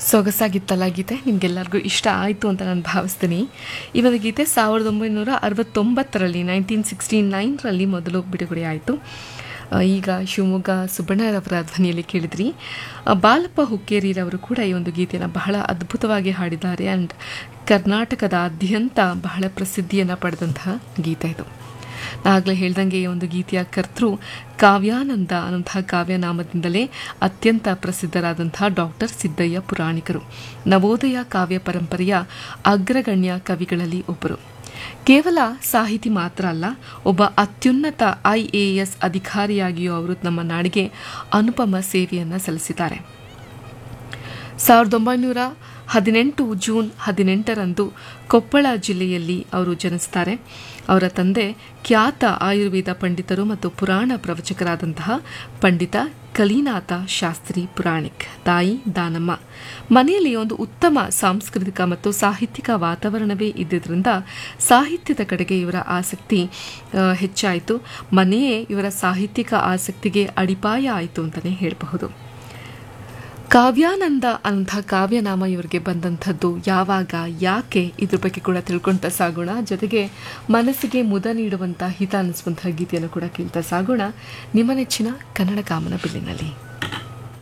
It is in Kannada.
ಸೊಗಸಾಗಿತ್ತಲ್ಲ ಗೀತೆ ನಿಮಗೆಲ್ಲರಿಗೂ ಇಷ್ಟ ಆಯಿತು ಅಂತ ನಾನು ಭಾವಿಸ್ತೀನಿ ಈ ಒಂದು ಗೀತೆ ಸಾವಿರದ ಒಂಬೈನೂರ ಅರವತ್ತೊಂಬತ್ತರಲ್ಲಿ ನೈನ್ಟೀನ್ ಸಿಕ್ಸ್ಟಿ ನೈನ್ರಲ್ಲಿ ಮೊದಲು ಬಿಡುಗಡೆ ಆಯಿತು ಆ, ಈಗ ಶಿವಮೊಗ್ಗ ಸುಬ್ಬಣ್ಣರವರ ಧ್ವನಿಯಲ್ಲಿ ಕೇಳಿದ್ರಿ ಆ, ಬಾಲಪ್ಪ ಹುಕ್ಕೇರಿರವರು ಕೂಡ ಈ ಒಂದು ಗೀತೆಯನ್ನು ಬಹಳ ಅದ್ಭುತವಾಗಿ ಹಾಡಿದ್ದಾರೆ ಆ್ಯಂಡ್ ಕರ್ನಾಟಕದಾದ್ಯಂತ ಬಹಳ ಪ್ರಸಿದ್ಧಿಯನ್ನು ಪಡೆದಂತಹ ಗೀತೆ ಇದು ಆಗಲೇ ಹೇಳ್ದಂಗೆ ಈ ಒಂದು ಗೀತೆಯ ಕರ್ತೃ ಕಾವ್ಯಾನಂದ ಅನ್ನುವಂತಹ ಕಾವ್ಯನಾಮದಿಂದಲೇ ಅತ್ಯಂತ ಪ್ರಸಿದ್ಧರಾದಂತಹ ಡಾಕ್ಟರ್ ಸಿದ್ದಯ್ಯ ಪುರಾಣಿಕರು ನವೋದಯ ಕಾವ್ಯ ಪರಂಪರೆಯ ಅಗ್ರಗಣ್ಯ ಕವಿಗಳಲ್ಲಿ ಒಬ್ಬರು ಕೇವಲ ಸಾಹಿತಿ ಮಾತ್ರ ಅಲ್ಲ ಒಬ್ಬ ಅತ್ಯುನ್ನತ ಐಎಎಸ್ ಅಧಿಕಾರಿಯಾಗಿಯೂ ಅವರು ನಮ್ಮ ನಾಡಿಗೆ ಅನುಪಮ ಸೇವೆಯನ್ನು ಸಲ್ಲಿಸಿದ್ದಾರೆ ಸಾವಿರದ ಒಂಬೈನೂರ ಹದಿನೆಂಟು ಜೂನ್ ಹದಿನೆಂಟರಂದು ಕೊಪ್ಪಳ ಜಿಲ್ಲೆಯಲ್ಲಿ ಅವರು ಜನಿಸ್ತಾರೆ ಅವರ ತಂದೆ ಖ್ಯಾತ ಆಯುರ್ವೇದ ಪಂಡಿತರು ಮತ್ತು ಪುರಾಣ ಪ್ರವಚಕರಾದಂತಹ ಪಂಡಿತ ಕಲಿನಾಥ ಶಾಸ್ತ್ರಿ ಪುರಾಣಿಕ್ ತಾಯಿ ದಾನಮ್ಮ ಮನೆಯಲ್ಲಿ ಒಂದು ಉತ್ತಮ ಸಾಂಸ್ಕೃತಿಕ ಮತ್ತು ಸಾಹಿತ್ಯಿಕ ವಾತಾವರಣವೇ ಇದ್ದಿದ್ದರಿಂದ ಸಾಹಿತ್ಯದ ಕಡೆಗೆ ಇವರ ಆಸಕ್ತಿ ಆ, ಹೆಚ್ಚಾಯಿತು ಮನೆಯೇ ಇವರ ಸಾಹಿತ್ಯಿಕ ಆಸಕ್ತಿಗೆ ಅಡಿಪಾಯ ಆಯಿತು ಅಂತಲೇ ಹೇಳಬಹುದು ಕಾವ್ಯಾನಂದ ಅಂತ ಕಾವ್ಯನಾಮ ಇವರಿಗೆ ಬಂದಂಥದ್ದು ಯಾವಾಗ ಯಾಕೆ ಇದ್ರ ಬಗ್ಗೆ ಕೂಡ ತಿಳ್ಕೊಳ್ತಾ ಸಾಗೋಣ ಜೊತೆಗೆ ಮನಸ್ಸಿಗೆ ಮುದ ನೀಡುವಂಥ ಹಿತ ಅನ್ನಿಸುವಂತಹ ಗೀತೆಯನ್ನು ಕೂಡ ಕೇಳ್ತಾ ಸಾಗೋಣ ನಿಮ್ಮ ನೆಚ್ಚಿನ ಕನ್ನಡ ಕಾಮನ ಬಿಲ್ಲಿನಲ್ಲಿ